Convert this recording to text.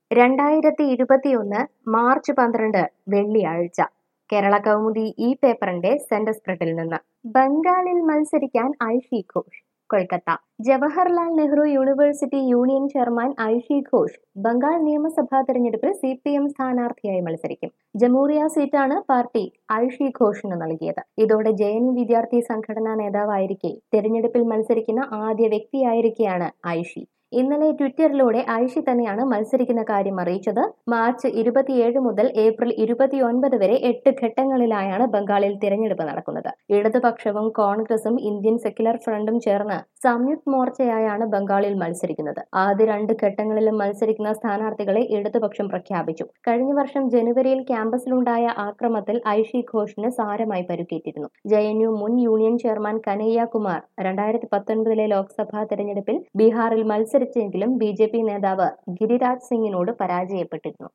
രണ്ടായിരത്തി ഇരുപത്തിയൊന്ന് മാർച്ച് പന്ത്രണ്ട് വെള്ളിയാഴ്ച കേരള കൗമുദി ഈ പേപ്പറിന്റെ സെന്റർ സ്പ്രെഡിൽ നിന്ന് ബംഗാളിൽ മത്സരിക്കാൻ Aishe Ghosh Kolkata Jawaharlal Nehru university union chairman Aishe Ghosh Bengal നിയമസഭാ തെരഞ്ഞെടുപ്പിൽ സി പി എം സ്ഥാനാർത്ഥിയായി മത്സരിക്കും ജമൂറിയ സീറ്റാണ് പാർട്ടി ഐഷി ഘോഷിന് നൽകിയത് ഇതോടെ ജെ എൻ യു വിദ്യാർത്ഥി സംഘടനാ നേതാവായിരിക്കെ തെരഞ്ഞെടുപ്പിൽ മത്സരിക്കുന്ന ആദ്യ വ്യക്തിയായിരിക്കെയാണ് ഐഷി ഇന്നലെ ട്വിറ്ററിലൂടെ ഐഷി തന്നെയാണ് മത്സരിക്കുന്ന കാര്യം അറിയിച്ചത് മാർച്ച് ഇരുപത്തിയേഴ് മുതൽ ഏപ്രിൽ ഇരുപത്തിയൊൻപത് വരെ എട്ട് ഘട്ടങ്ങളിലായാണ് ബംഗാളിൽ തിരഞ്ഞെടുപ്പ് നടക്കുന്നത് ഇടതുപക്ഷവും കോൺഗ്രസും ഇന്ത്യൻ സെക്യുലർ ഫ്രണ്ടും ചേർന്ന് സംയുക്ത് മോർച്ചയായാണ് ബംഗാളിൽ മത്സരിക്കുന്നത് ആദ്യ രണ്ട് ഘട്ടങ്ങളിലും മത്സരിക്കുന്ന സ്ഥാനാർത്ഥികളെ ഇടതുപക്ഷം പ്രഖ്യാപിച്ചു കഴിഞ്ഞ വർഷം ജനുവരിയിൽ ക്യാമ്പസിലുണ്ടായ ആക്രമത്തിൽ ഐഷി ഘോഷിന് സാരമായി പരുക്കേറ്റിരുന്നു ജെ എൻ യു മുൻ യൂണിയൻ ചെയർമാൻ കനയ്യ കുമാർ രണ്ടായിരത്തി പത്തൊൻപതിലെ ലോക്സഭാ തെരഞ്ഞെടുപ്പിൽ ബീഹാറിൽ മത്സരിച്ചെങ്കിലും ബി ജെ പി നേതാവ് ഗിരിരാജ് സിംഗിനോട് പരാജയപ്പെട്ടിരുന്നു